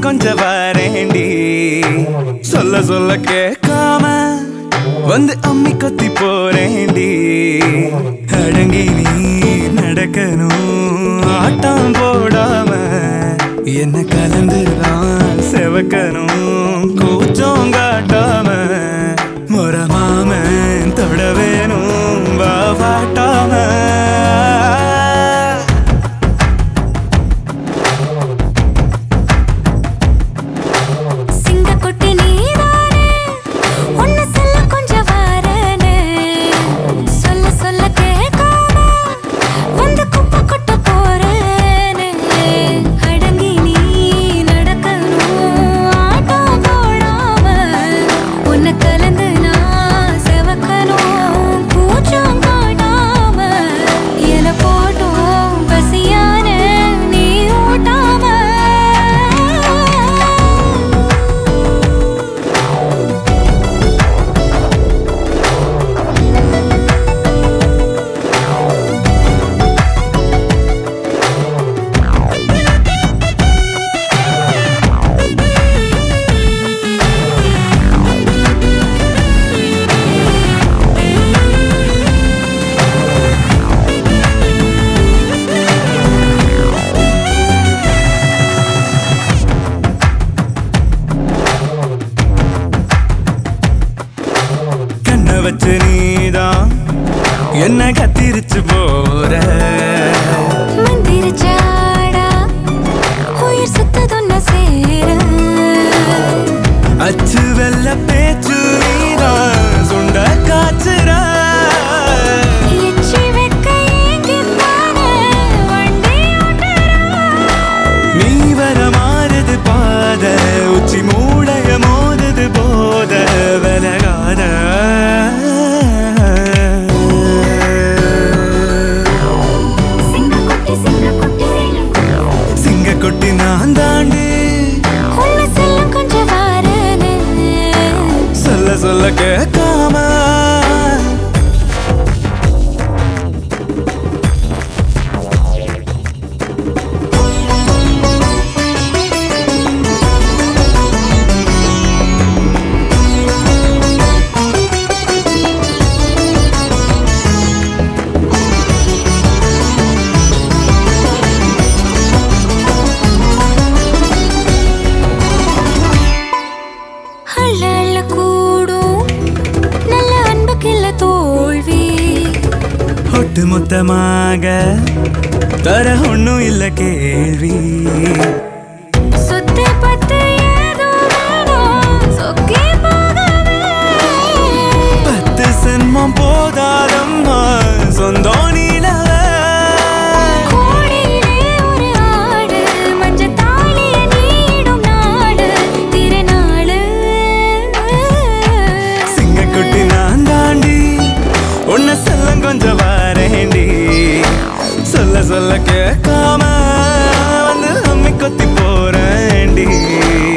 கொஞ்சம் வரேண்டி சொல்ல சொல்ல கேட்காம வந்து அம்மி கொத்தி போறேண்டி அடங்கி நீ நடக்கணும் ஆட்டம் போடாம என்ன கலந்துதான் செவக்கணும் கூச்சம் காட்டாம முறமாம தொட வேணும் வா வாட்டாம சிங்கக்குட்டி நீதானே உன்னை சொல்ல கொஞ்சம் வாரேனே சொல்ல சொல்ல கேட்காம வந்து குப்பை கொட்ட போறேனே அடங்கி நீ நடக்கணும் ஆட்டம் போடாம உன்னை கலந்து நான் செவக்கணும் கூச்சம் காட்டாம என போட்டும் பசியான நீ ஊட்டாம கண்ணை வச்சு நீதான் என்ன கத்திரிச்சு போற மந்திரிச்சாடா உயிர் சுத்ததொன்ன சேர அச்சு வெள்ள பேச்சு நீதான் சுண்ட காச்சுற எச்சி வெக்க ஏங்கித்தானே வண்டி ஓட்டுறா நீ வர மாறுது பாத உச்சி மூளைய மோதுது போத விலகாத சிங்கக்குட்டி சிங்கக்குட்டி சிங்க கொட்டி நான் தாண்டி உன்னை சொல்ல கொஞ்சம் வாரேனே சொல்ல சொல்ல கேட்காம அள்ள அள்ள கூடும் நல்ல அன்புக்கில்ல தோல்வி ஒட்டு மொத்தமாக தர ஒண்ணும் இல்ல கேள்வி சுத்தி பத்து ஏதோ வேணும் சொக்கி போகவே பத்து சென்மம் போதாதம்மா சொந்தம் நீலவ கோடியிலே ஒரு ஆடு மஞ்சள் தாலிய நீடும் நாடு திருநாளு சிங்கக்குட்டி நான் தாண்டி உன்னை சொல்ல கொஞ்சம் வரேண்டி சொல்ல சொல்ல கேட்காம வந்து அம்மி கொத்தி போறேன்டி